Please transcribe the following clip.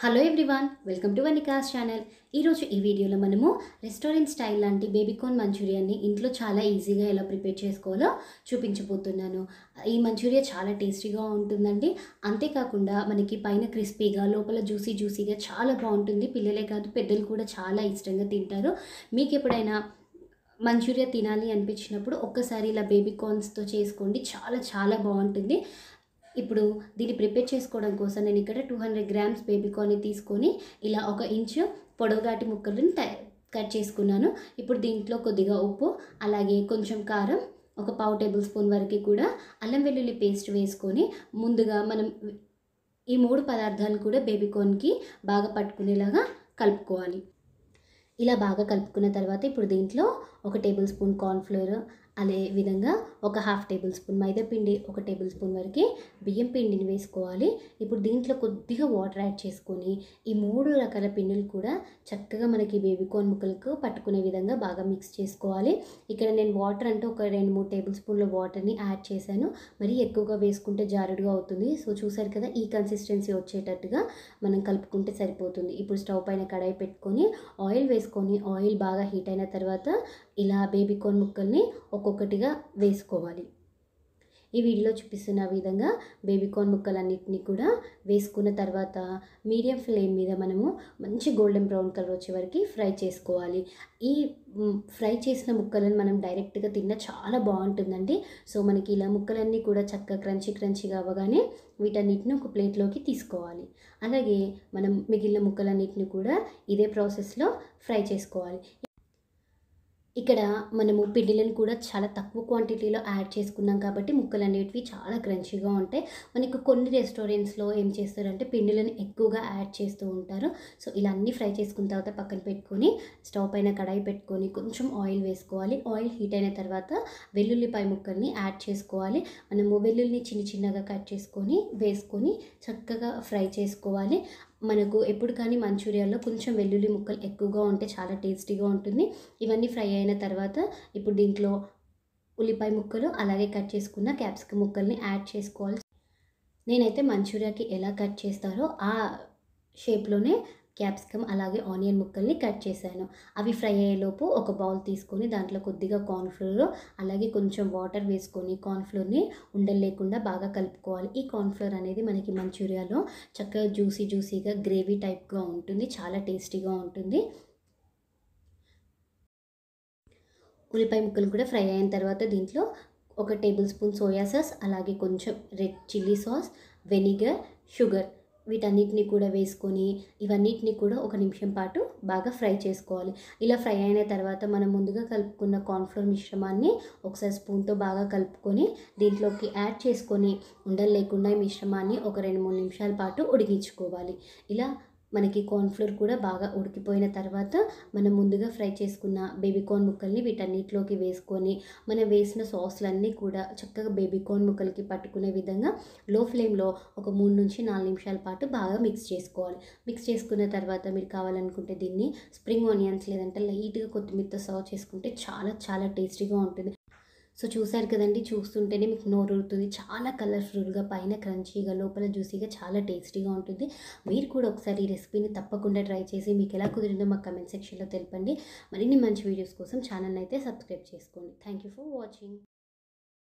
hello everyone welcome to Vanika's channel ఈరోజు ఈ వీడియోలో మనము రెస్టారెంట్ స్టైల్ లాంటి బేబీకార్న్ మంచూరియాన్ని ఇంట్లో చాలా ఈజీగా ఎలా ప్రిపేర్ చేసుకోవాలో చూపించబోతున్నాను ఈ మంచూరియా చాలా టేస్టీగా ఉంటుందండి అంతేకాకుండా మనకి పైన క్రిస్పీగా లోపల జ్యూసీ జ్యూసీగా చాలా బాగుంటుంది పిల్లలే కాదు పెద్దలు కూడా చాలా ఇష్టంగా తింటారు మీకు ఎప్పుడైనా మంచూరియా తినాలి అనిపించినప్పుడు ఒక్కసారి ఇలా బేబీ కార్న్స్తో చేసుకోండి చాలా చాలా బాగుంటుంది ఇప్పుడు దీన్ని ప్రిపేర్ చేసుకోవడం కోసం నేను ఇక్కడ టూ హండ్రెడ్ గ్రామ్స్ బేబీ కార్న్ని తీసుకొని ఇలా ఒక ఇంచు పొడవుగాటి ముక్కలను ట- కట్ చేసుకున్నాను ఇప్పుడు దీంట్లో కొద్దిగా ఉప్పు అలాగే కొంచెం కారం ఒక పావు టేబుల్ స్పూన్ వరకు కూడా అల్లం వెల్లుల్లి పేస్ట్ వేసుకొని ముందుగా మనం ఈ మూడు పదార్థాలు కూడా బేబీ కార్న్కి బాగా పట్టుకునేలాగా కలుపుకోవాలి ఇలా బాగా కలుపుకున్న తర్వాత ఇప్పుడు దీంట్లో ఒక టేబుల్ స్పూన్ కార్న్ఫ్లోర్ అదే విధంగా ఒక హాఫ్ టేబుల్ స్పూన్ మైదా పిండి ఒక టేబుల్ స్పూన్ వరకు బియ్యం పిండిని వేసుకోవాలి ఇప్పుడు దీంట్లో కొద్దిగా వాటర్ యాడ్ చేసుకొని ఈ మూడు రకాల పిండిలు కూడా చక్కగా మనకి బేబీ కార్న్ ముక్కలకు పట్టుకునే విధంగా బాగా మిక్స్ చేసుకోవాలి ఇక్కడ నేను వాటర్ అంటే ఒక రెండు మూడు టేబుల్ స్పూన్ల వాటర్ని యాడ్ చేశాను మరి ఎక్కువగా వేసుకుంటే జారుడుగా అవుతుంది సో చూసారు కదా ఈ కన్సిస్టెన్సీ వచ్చేటట్టుగా మనం కలుపుకుంటే సరిపోతుంది ఇప్పుడు స్టవ్ పైన కడాయి పెట్టుకొని ఆయిల్ వేసుకొని ఆయిల్ బాగా హీట్ అయిన తర్వాత ఇలా బేబీ కార్న్ ముక్కల్ని ఒక్కొక్కటిగా వేసుకోవాలి ఈ వీడియోలో చూపిస్తున్న విధంగా బేబీ కార్న్ ముక్కలన్నిటిని కూడా వేసుకున్న తర్వాత మీడియం ఫ్లేమ్ మీద మనము మంచి గోల్డెన్ బ్రౌన్ కలర్ వచ్చే వరకు ఫ్రై చేసుకోవాలి ఈ మ్, ఫ్రై చేసిన ముక్కలను మనం డైరెక్ట్గా తిన్న చాలా బాగుంటుందండి సో మనకి ఇలా ముక్కలన్నీ కూడా చక్కగా క్రంచీ క్రంచీగా అవ్వగానే వీటన్నిటిని ఒక ప్లేట్లోకి తీసుకోవాలి అలాగే మనం మిగిలిన ముక్కలన్నిటిని కూడా ఇదే ప్రాసెస్లో ఫ్రై చేసుకోవాలి ఇక్కడ మనము పిండిలను కూడా చాలా తక్కువ క్వాంటిటీలో యాడ్ చేసుకున్నాం కాబట్టి ముక్కలు అనేటివి చాలా క్రంచీగా ఉంటాయి మనకు కొన్ని రెస్టారెంట్స్లో ఏం చేస్తారంటే పిండిలను ఎక్కువగా యాడ్ చేస్తూ ఉంటారు సో ఇలా అన్నీ ఫ్రై చేసుకున్న తర్వాత పక్కన పెట్టుకొని స్టవ్ పైన కడాయి పెట్టుకొని కొంచెం ఆయిల్ వేసుకోవాలి ఆయిల్ హీట్ అయిన తర్వాత వెల్లుల్లిపాయ ముక్కల్ని యాడ్ చేసుకోవాలి మనము వెల్లుల్లిని చిన్న చిన్నగా కట్ చేసుకొని వేసుకొని చక్కగా ఫ్రై చేసుకోవాలి మనకు ఎప్పుడు కానీ మంచూరియాలో కొంచెం వెల్లుల్లి ముక్కలు ఎక్కువగా ఉంటే చాలా టేస్టీగా ఉంటుంది ఇవన్నీ ఫ్రై అయిన తర్వాత ఇప్పుడు దీంట్లో ఉల్లిపాయ ముక్కలు అలాగే కట్ చేసుకున్న క్యాప్సికమ్ ముక్కల్ని యాడ్ చేసుకోవాలి నేనైతే మంచూరియాకి ఎలా కట్ చేస్తారో ఆ షేప్లోనే క్యాప్సికమ్ అలాగే ఆనియన్ ముక్కల్ని కట్ చేశాను అవి ఫ్రై అయ్యేలోపు ఒక బౌల్ తీసుకొని దాంట్లో కొద్దిగా కార్న్ఫ్లోర్ అలాగే కొంచెం వాటర్ వేసుకొని కార్న్ఫ్లోర్ని ఉండలు లేకుండా బాగా కలుపుకోవాలి ఈ కార్న్ఫ్లోర్ అనేది మనకి మంచూరియాలో చక్కగా జ్యూసీ జ్యూసీగా గ్రేవీ టైప్గా ఉంటుంది చాలా టేస్టీగా ఉంటుంది ఉల్లిపాయ ముక్కలు కూడా ఫ్రై అయిన తర్వాత దీంట్లో ఒక టేబుల్ స్పూన్ సోయా సాస్ అలాగే కొంచెం red chilli sauce vinegar sugar వీటన్నిటిని కూడా వేసుకొని ఇవన్నిటిని కూడా ఒక నిమిషం పాటు బాగా ఫ్రై చేసుకోవాలి ఇలా ఫ్రై అయిన తర్వాత మనం ముందుగా కలుపుకున్న కార్న్ఫ్లోర్ మిశ్రమాన్ని ఒకసారి స్పూన్తో బాగా కలుపుకొని దీంట్లోకి యాడ్ చేసుకొని ఉండలు లేకుండా ఈ మిశ్రమాన్ని ఒక రెండు మూడు నిమిషాల పాటు ఉడికించుకోవాలి ఇలా మనకి కార్న్ఫ్లోర్ కూడా బాగా ఉడికిపోయిన తర్వాత మనం ముందుగా ఫ్రై చేసుకున్న బేబీ కార్న్ ముక్కల్ని వీటన్నిటిలోకి వేసుకొని మనం వేసిన సాస్లన్నీ కూడా చక్కగా బేబీ కార్న్ ముక్కలకి పట్టుకునే విధంగా లో ఫ్లేమ్లో ఒక మూడు నుంచి నాలుగు నిమిషాల పాటు బాగా మిక్స్ చేసుకోవాలి మిక్స్ చేసుకున్న తర్వాత మీరు కావాలనుకుంటే దీన్ని స్ప్రింగ్ ఆనియన్స్ లేదంటే లైట్గా కొత్తిమీరతో సర్వ్ చేసుకుంటే చాలా చాలా టేస్టీగా ఉంటుంది సో చూసారు కదండి చూస్తుంటేనే మీకు నోరూరుతుంది చాలా కలర్ఫుల్గా పైన క్రంచీగా లోపల జ్యూసీగా చాలా టేస్టీగా ఉంటుంది మీరు కూడా ఒకసారి ఈ రెసిపీని తప్పకుండా ట్రై చేసి మీకు ఎలా కుదిరిందో మా కమెంట్ సెక్షన్లో తెలపండి మరిన్ని మంచి వీడియోస్ కోసం ఛానల్ అయితే సబ్స్క్రైబ్ చేసుకోండి థ్యాంక్ యూ ఫర్ వాచింగ్